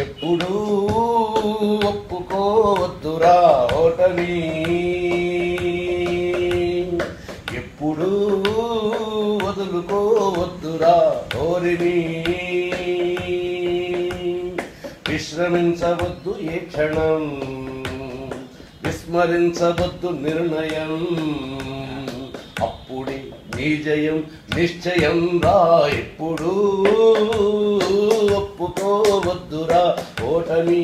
ఎప్పుడూ ఒప్పుకోవద్దురా ఓటమి ఎప్పుడూ వదులుకోవద్దురా ఓరిని విశ్రమించవద్దు ఏ క్షణం విస్మరించవద్దు నిర్ణయం అప్పుడే నీ జయం నిశ్చయం రా ఎప్పుడు ఒప్పుకోవద్దురా ఓటమి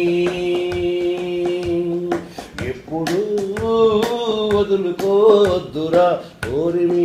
ఎప్పుడు వదులుకోవద్దురా ఓరిమి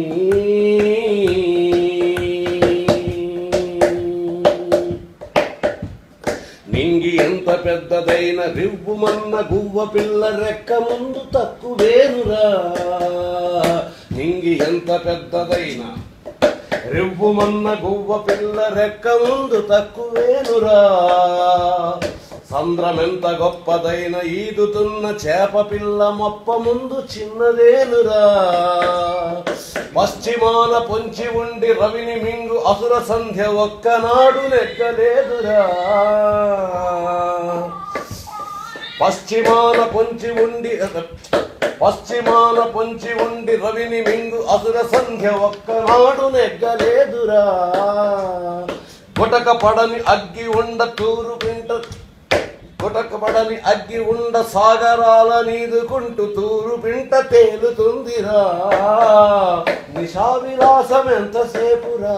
నింగి ఎంత పెద్దదైన రివ్వుమన్న గువ్వ పిల్ల రెక్క ముందు తక్కువేనురా నింగి ఎంత పెద్దదైన రివ్వుమన్న గువ్వ పిల్ల రెక్క ముందు తక్కువేనురా సంద్రమెంత గొప్పదైన ఈదుతున్న చేప పిల్ల మొప్ప ముందు చిన్నదేనురా పశ్చిమాన పొంచి ఉండి రవిని మింగు అసుర సంధ్య ఒక్కనాడు నెగ్గలేదురా పశ్చిమాన పొంచి ఉండి పశ్చిమాన పొంచి ఉండి రవిని మింగు అసుర సంధ్య ఒక్కనాడు నెగ్గలేదురా గుటక పడని అగ్గి ఉండ తూరు పింట గుటక పడని అగ్గి ఉండ సాగరాల నీదుకుంటూ తూరు పింట తేలుతుందిరా నిశా విలాసం ఎంతసేపురా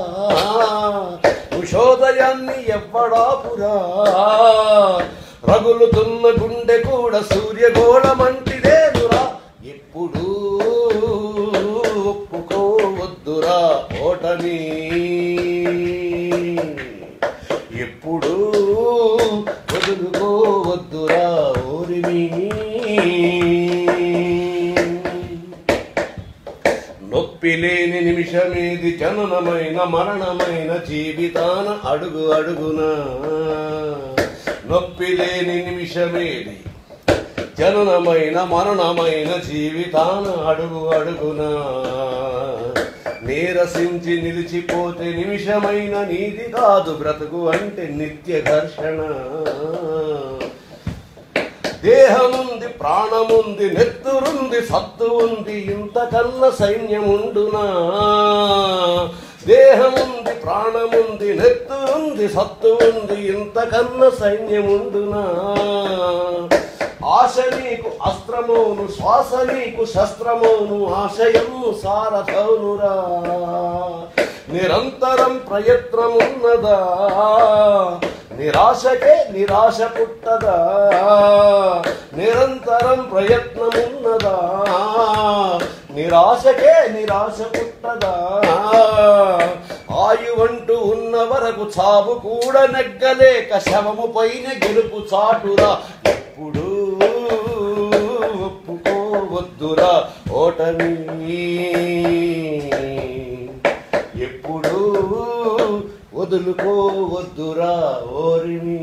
ఉషోదయాన్ని ఎవ్వడాపురా రగులుతున్న గుండె కూడా సూర్యగోళమంటిదేనురా ఎప్పుడు ఒప్పుకోవద్దురా ఓటమి ఎప్పుడు వదులుకోవద్దురా ఓరిమి నొప్పి లేని నిమిషమేది జననమైన మరణమైన జీవితాన అడుగు అడుగున నొప్పి లేని నిమిషమేది జననమైన మరణమైన జీవితాన అడుగు అడుగున నీరసించి నిలిచిపోతే నిమిషమైన నీది కాదు బ్రతుకు అంటే నిత్య ఘర్షణ దేహముంది ప్రాణముంది నెత్తురుంది సత్తు ఉంది ఇంతకన్న సైన్యముండునా దేహముంది ప్రాణముంది నెత్తురుంది సత్తు ఉంది ఇంతకన్న సైన్యముండునా ఆశ నీకు అస్త్రమోను శ్వాస నీకు శస్త్రమోను ఆశయము సారథౌనురా నిరంతరం ప్రయత్నమున్నదా నిరాశకే నిరాశ పుట్టదా నిరంతరం ప్రయత్నమున్నదా నిరాశకే నిరాశ పుట్టదా ఆయువంటూ ఉన్న వరకు చావు కూడా నెగ్గలేక శవము పైన గెలుపు చాటురా ఎప్పుడు ఒప్పుకోవద్దురా ఓటమి ఎప్పుడు వదులుకోవద్దురా ఓరిని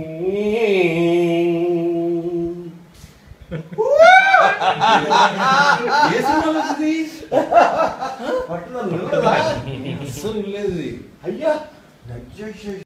పట్టుదల అస్సలు లేదు అయ్యా దయచేసి